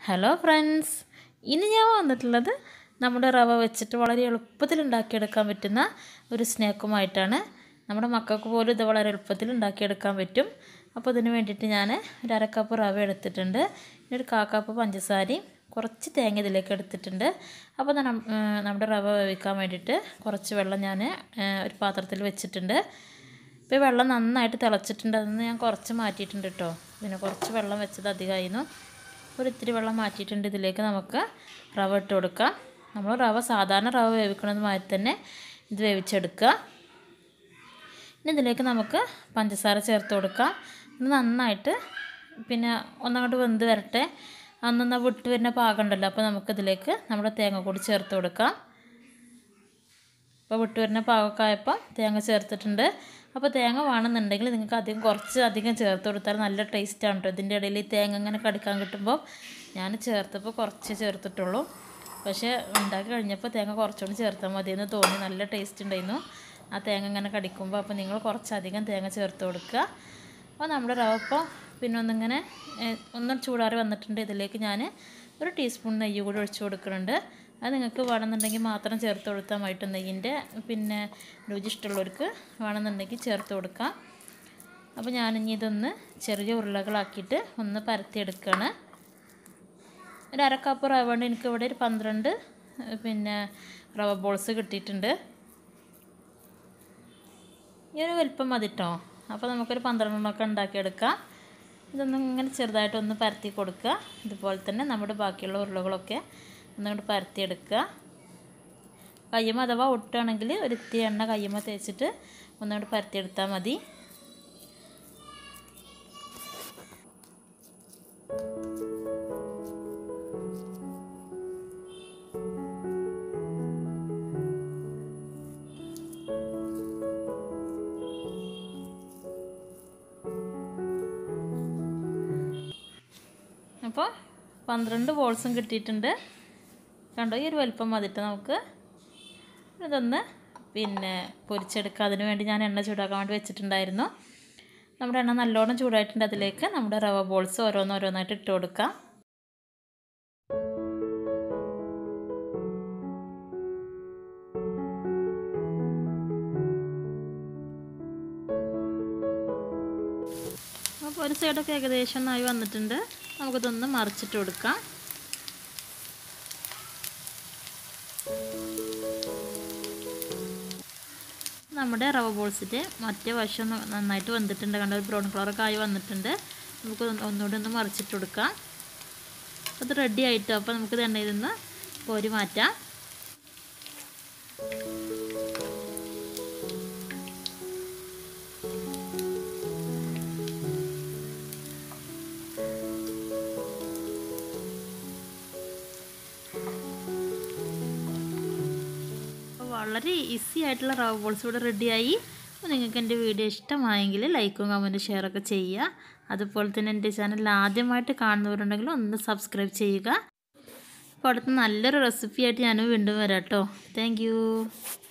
hello friends ഇന്ന് ഞാൻ വന്നിട്ടുള്ളത് നമ്മുടെ റവ വെച്ചിട്ട് വളരെ എളുപ്പത്തിൽ ഉണ്ടാക്കിയെടുക്കാൻ പറ്റുന്ന ഒരു സ്നാക്കുമായിട്ടാണ് നമ്മുടെ മക്കൾക്ക് പോലും ഇത് വളരെ എളുപ്പത്തിൽ ഉണ്ടാക്കിയെടുക്കാൻ പറ്റും അപ്പോൾ ഇതിന് വേണ്ടിയിട്ട് ഞാൻ ഒരു അര കപ്പ് റവ എടുത്തിട്ടുണ്ട് പിന്നെ ഒരു കാ കപ്പ് പഞ്ചസാരയും കുറച്ച് തേങ്ങ ഇതിലേക്ക് എടുത്തിട്ടുണ്ട് അപ്പോൾ നം- ഏഹ് നമ്മുടെ റവ വേവിക്കാൻ വേണ്ടിയിട്ട് കുറച്ച് വെള്ളം ഞാൻ ഏഹ് ഒരു പാത്രത്തിൽ വെച്ചിട്ടുണ്ട് ഇപ്പോൾ ഈ വെള്ളം നന്നായിട്ട് തിളച്ചിട്ടുണ്ട് അതൊന്ന് ഞാൻ കുറച്ച് മാറ്റിയിട്ടുണ്ട് കേട്ടോ പിന്നെ കുറച്ച് വെള്ളം വെച്ചത് അധികമായിരുന്നു ഒരു ഇത്തിരി വെള്ളം മാറ്റിയിട്ടുണ്ട് ഇതിലേക്ക് നമുക്ക് റവ ഇട്ട് കൊടുക്കാം നമ്മൾ റവ സാധാരണ റവ വേവിക്കുന്നത് മാതിരി തന്നെ ഇത് വേവിച്ചെടുക്കുക ഇനി ഇതിലേക്ക് നമുക്ക് പഞ്ചസാര ചേർത്ത് കൊടുക്കാം ഇത് നന്നായിട്ട് പിന്നെ ഒന്നങ്ങോട്ട് വെന്ത് വരട്ടെ അന്നൊന്ന് വിട്ട് വരുന്ന പാകമുണ്ടല്ലോ അപ്പോൾ നമുക്കിതിലേക്ക് നമ്മുടെ തേങ്ങ കൂടി ചേർത്ത് കൊടുക്കാം ഇപ്പോൾ വിട്ട് വരുന്ന പാകമൊക്കെ ആയപ്പോൾ തേങ്ങ ചേർത്തിട്ടുണ്ട് അപ്പോൾ തേങ്ങ വേണമെന്നുണ്ടെങ്കിൽ നിങ്ങൾക്ക് അധികം കുറച്ച് അധികം ചേർത്ത് കൊടുത്താൽ നല്ല ടേസ്റ്റാണ് കേട്ടോ ഇതിൻ്റെ ഇടയിൽ ഈ തേങ്ങ ഇങ്ങനെ കടിക്കാൻ കിട്ടുമ്പോൾ ഞാൻ ചേർത്തപ്പോൾ കുറച്ച് ചേർത്തിട്ടുള്ളൂ പക്ഷേ ഉണ്ടാക്കി കഴിഞ്ഞപ്പോൾ തേങ്ങ കുറച്ചുകൂടി ചേർത്താൽ മതിയെന്ന് തോന്നി നല്ല ടേസ്റ്റ് ഉണ്ടായിരുന്നു ആ തേങ്ങ ഇങ്ങനെ കടിക്കുമ്പോൾ അപ്പോൾ നിങ്ങൾ കുറച്ചധികം തേങ്ങ ചേർത്ത് കൊടുക്കുക അപ്പോൾ നമ്മുടെ റവ ഇപ്പോൾ പിന്നെ ഒന്നിങ്ങനെ ഏഹ്, ഒന്ന് ചൂടാറി വന്നിട്ടുണ്ട് ഇതിലേക്ക് ഞാൻ ഒരു ടീസ്പൂൺ നെയ്യ് കൂടി ഒഴിച്ച് കൊടുക്കുന്നുണ്ട് അത് നിങ്ങൾക്ക് വേണമെന്നുണ്ടെങ്കിൽ മാത്രം ചേർത്ത് കൊടുത്താൽ മതി നെയ്യിൻ്റെ പിന്നെ രുചി ഇഷ്ടമുള്ളവർക്ക് വേണമെന്നുണ്ടെങ്കിൽ ചേർത്ത് കൊടുക്കാം അപ്പോൾ ഞാനിനി ഇതൊന്ന് ചെറിയ ഉരുളകളാക്കിയിട്ട് ഒന്ന് പരത്തിയെടുക്കുകയാണ് ഒരു അര കപ്പ് റവ കൊണ്ട് എനിക്ക് ഇവിടെ ഒരു പന്ത്രണ്ട് ഏഹ്, പിന്നെ റവ ബോൾസ് കിട്ടിയിട്ടുണ്ട് ഈ ഒരു വലിപ്പം മതി കേട്ടോ അപ്പോൾ നമുക്കൊരു പന്ത്രണ്ടെണ്ണമൊക്കെ ഉണ്ടാക്കിയെടുക്കാം ഇതൊന്നും ഇങ്ങനെ ചെറുതായിട്ടൊന്ന് പരത്തി കൊടുക്കുക ഇതുപോലെ തന്നെ നമ്മുടെ ബാക്കിയുള്ള ഉരുളകളൊക്കെ ഒന്നുകൊണ്ട് പരത്തിയെടുക്കുക കയ്യമ്മ അഥവാ ഒട്ടുകയാണെങ്കിൽ ഒരു ഇത്തിരി എണ്ണ കയ്യമ്മ തേച്ചിട്ട് ഒന്നുകൊണ്ട് പരത്തിയെടുത്താൽ മതി അപ്പോൾ പന്ത്രണ്ട് ബോൾസും കിട്ടിയിട്ടുണ്ട് കണ്ടോ ഈ ഒരു വലിപ്പം മതിട്ട് നമുക്ക് ഇതൊന്ന് പിന്നെ പൊരിച്ചെടുക്കുക അതിന് വേണ്ടി ഞാൻ എണ്ണ ചൂടാക്കാൻ വേണ്ടി വെച്ചിട്ടുണ്ടായിരുന്നു നമ്മുടെ എണ്ണ നല്ലോണം ചൂടായിട്ടുണ്ട് അതിലേക്ക് നമ്മുടെ റവ ബോൾസ് ഓരോന്നോരോന്നായിട്ട് ഇട്ട് കൊടുക്കാം അപ്പോൾ ഒരു സൈഡൊക്കെ ഏകദേശം ഒന്നായി വന്നിട്ടുണ്ട് നമുക്കിതൊന്ന് മറിച്ചിട്ട് കൊടുക്കാം നമ്മുടെ റവ ബോൾസിൻ്റെ മറ്റേ വശം ന- നന്നായിട്ട് വന്നിട്ടുണ്ട് കണ്ട ഒരു ബ്രൗൺ കളറൊക്കെ ആയി വന്നിട്ടുണ്ട് നമുക്ക് ഒന്ന് ഒന്നുകൂടി ഒന്ന് മറിച്ചിട്ട് കൊടുക്കാം അത് റെഡി ആയിട്ട് അപ്പോൾ നമുക്കിത് എണ്ണയിൽ നിന്ന് കോരി മാറ്റാം അപ്പോൾ വളരെ ഈസി ആയിട്ടുള്ള റവ ബോൾസ് ഇവിടെ റെഡിയായി അപ്പോൾ നിങ്ങൾക്ക് എൻ്റെ വീഡിയോ ഇഷ്ടമായെങ്കിൽ ലൈക്കും കമൻറ്റും ഷെയറൊക്കെ ചെയ്യുക അതുപോലെ തന്നെ എൻ്റെ ചാനൽ ആദ്യമായിട്ട് കാണുന്നവരുണ്ടെങ്കിൽ ഒന്ന് സബ്സ്ക്രൈബ് ചെയ്യുക അപ്പോൾ അടുത്ത് നല്ലൊരു റെസിപ്പി ആയിട്ട് ഞാൻ വീണ്ടും വരാം കേട്ടോ താങ്ക്